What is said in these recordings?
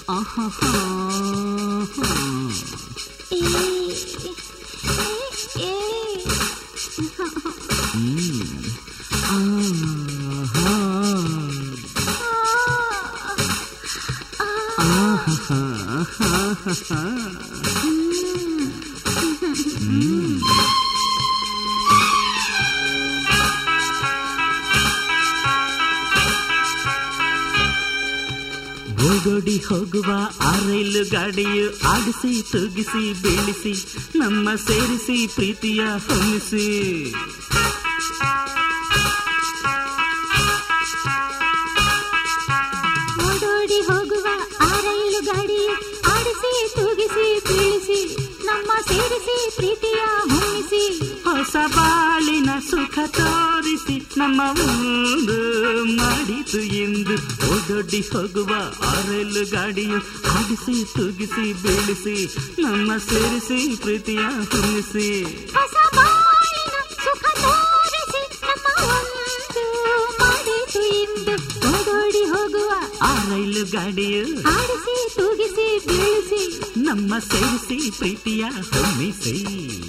ಆಹಾಹಾ. ಏ, ಏ, ಏ. ಹ್ಮ್. ಆಹಾ. ಆ, ಆಹಾಹಾಹಾಹಾ. ಓಡೋಡಿ ಹೋಗುವ ಆ ರೈಲು ಗಾಡಿಯು ಆಡಿಸಿ ತೂಗಿಸಿ ಬೀಳಿಸಿ ನಮ್ಮ ಸೇರಿಸಿ ಪ್ರೀತಿಯ ಹೊಮ್ಮಿಸಿ ಓಡೋಡಿ ಹೋಗುವ ಆ ರೈಲು ಗಾಡಿ ಆಡಿಸಿ ತೂಗಿಸಿ ಬೀಳಿಸಿ ನಮ್ಮ ಸೇರಿಸಿ ಪ್ರೀತಿಯ ಹೊಮ್ಮಿಸಿ ಹೊಸ ಬಾಳಿನ ಸುಖ ತೋರಿಸಿ ನಮ್ಮ ಮುಂದು ಮಾಡಿತು ಎಂದು ಓಡೋಡಿ ಹೋಗುವ ಆ ರೈಲು ಗಾಡಿಯು ಆಡಿಸಿ ತೂಗಿಸಿ ಬೀಳಿಸಿ ನಮ್ಮ ಸೇರಿಸಿ ಪ್ರೀತಿಯ ಹೊಮ್ಮಿಸಿ ಹೊಸ ಬಾಳಿನ ಸುಖ ತೋರಿಸಿ ನಮ್ಮ ಒಂದು ಮಾಡಿತು ಇಂದು ಓಡೋಡಿ ಹೋಗುವ ಆ ರೈಲು ಗಾಡಿಯು ಆಡಿಸಿ ತೂಗಿಸಿ ಬೀಳಿಸಿ ನಮ್ಮ ಸೇರಿಸಿ ಪ್ರೀತಿಯ ಹೊಮ್ಮಿಸಿ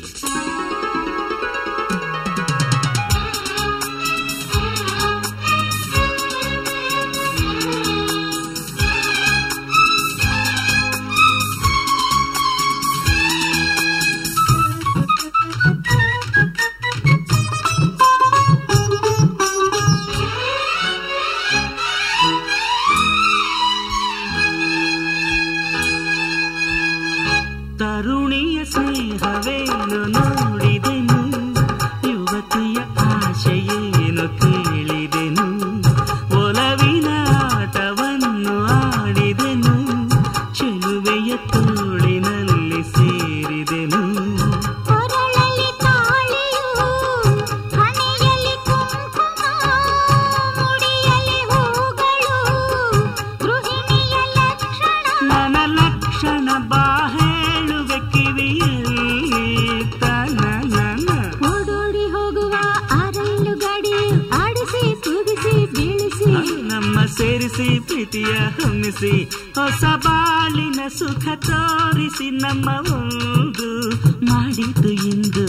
ತರುಣಿಯ ಸ್ನೇಹವೇನು ನೋಡಿದೆನು ಯುವತಿಯ ಆಶೆಯೇನು ಕೇಳಿದೆನು ಒಲವಿನ ಆಟವನ್ನು ಆಡಿದೆನು ಚೆಲುವೆಯ ತೋಳಿನಲ್ಲಿ ಸೇರಿದೆನು ಕೊರಳಲ್ಲಿ ತಾಳಿಯು ಹಣೆಯಲ್ಲಿ ಕುಂಕುಮ ಮುಡಿಯಲ್ಲಿ ಹೂಗಳು ಗೃಹಿಣಿಯ ಲಕ್ಷಣ ನನ್ನ ಲಕ್ಷಣ ಬಾ ಹೇಳುವೆ ಕಿವಿಯಲ್ಲಿ ತನನನ. ಓಡೋಡಿ ಹೋಗುವ ಆ ರೈಲು ಗಾಡಿ ಆಡಿಸಿ ತೂಗಿಸಿ ಬೀಳಿಸಿ ನಮ್ಮ ಸೇರಿಸಿ ಪ್ರೀತಿಯ ಹೊಮ್ಮಿಸಿ ಹೊಸ ಬಾಳಿನ ಸುಖ ತೋರಿಸಿ ನಮ್ಮ ಒಂದು ಮಾಡಿತು ಇಂದು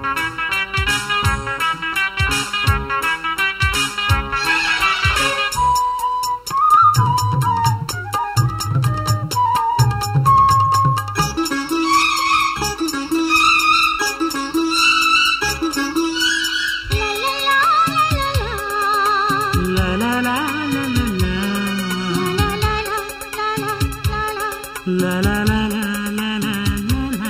ಲಾ ಲಾ ಲಾ ಲಾ ಲಾ ಲಾ ಲಾ ಲಾ ಲಾ ಲಾ ಲಾ ಲಾ ಲಾ.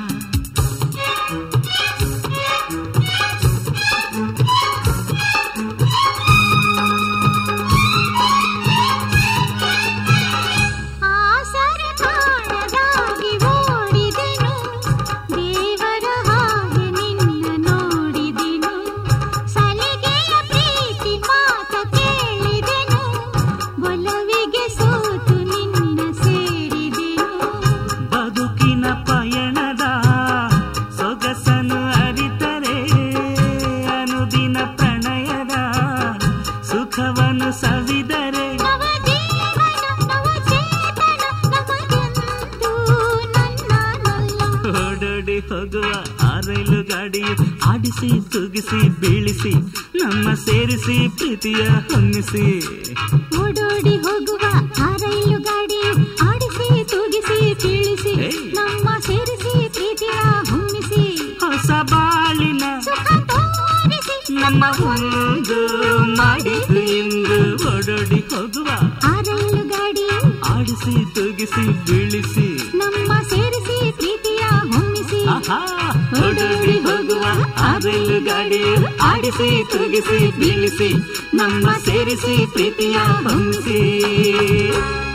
ಆಸರೆ ಕಾಣದಾಗಿ ಓಡಿದೆನು ದೇವರ ಹಾಗೆ ನಿನ್ನ ನೋಡಿದೆನು ಸಲಿಗೆಯ ಪ್ರೀತಿ ಮಾತ ಕೇಳಿದೆನು ಒಲವಿಗೆ ಸೋತು ನಿನ್ನ ಸೇರಿದೆನು ಬದುಕಿನ ಪಯಣದ ಸೊಗಸನು ಅರಿತರೆ ಅನುದಿನ ಪ್ರಣಯದ ಸುಖವನ್ನು ಸವಿದರೆ ನವ ಜೀವನ ನವ ಚೇತನ ನಮಗೆಂದು ನನ್ನನಲ್ಲ ಓಡೋಡಿ ಹೋಗುವ ಆ ರೈಲು ಗಾಡಿಯು ಆಡಿಸಿ ತೂಗಿಸಿ ಬೀಳಿಸಿ ನಮ್ಮ ಸೇರಿಸಿ ಪ್ರೀತಿಯ ಹೊಮ್ಮಿಸಿ ಓಡೋಡಿ ಹೋಗುವ ಆ ರೈಲು ಗಾಡಿ ಆಡಿಸಿ ತೂಗಿಸಿ ಬೀಳಿಸಿ ಹೇ. ನಮ್ಮ ಸೇರಿಸಿ ಪ್ರೀತಿಯ ಹೊಮ್ಮಿಸಿ ಹೊಸ ಬಾಳಿನ ಸುಖ ತೋರಿಸಿ ನಮ್ಮ ಒಂದು ಮಾಡಿತು ಎಂದು ಓಡೋಡಿ ಹೋಗುವ ಆ ರೈಲು ಗಾಡಿ ಆಡಿಸಿ ತೂಗಿಸಿ ಬೀಳಿಸಿ ನಮ್ಮ ಸೇರಿಸಿ ಪ್ರೀತಿಯ ಹೊಮ್ಮಿಸಿ ಆಹಾ ಓಡೋಡಿ ಹೋಗುವ ಆ ರೈಲು ಗಾಡಿ ಆಡಿಸಿ ತೂಗಿಸಿ ಬೀಳಿಸಿ ನಮ್ಮ ಸೇರಿಸಿ ಪ್ರೀತಿಯ ಹೊಮ್ಮಿಸಿ